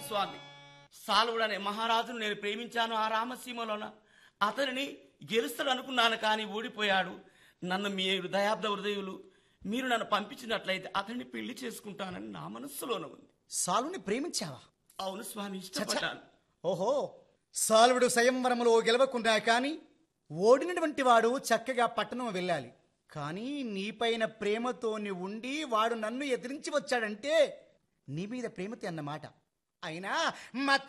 స్వామి సాలువుడు అనే మహారాజును నేను ప్రేమించాను ఆ రామసీమలోన అతనిని గెలుస్తాడు అనుకున్నాను కానీ ఓడిపోయాడు నన్ను మీరు దయాబ్ద హృదయులు మీరు నన్ను పంపించినట్లయితే అతన్ని పెళ్లి చేసుకుంటానని నా మనస్సులోనే ఉంది సాలుని ప్రేమించావా అవును స్వామి చచ్చ. ఇష్టపడ్డాను ఓహో సాల్వుడు స్వయంవరములో గెలవకుండా కాని ఓడినటువంటి వాడు చక్కగా పట్టణం వెళ్ళాలి కానీ నీపైన ప్రేమతోని ఉండి వాడు నన్ను ఎదిరించి వచ్చాడంటే నీ మీద ప్రేమతే అన్నమాట అయినా మచ్చ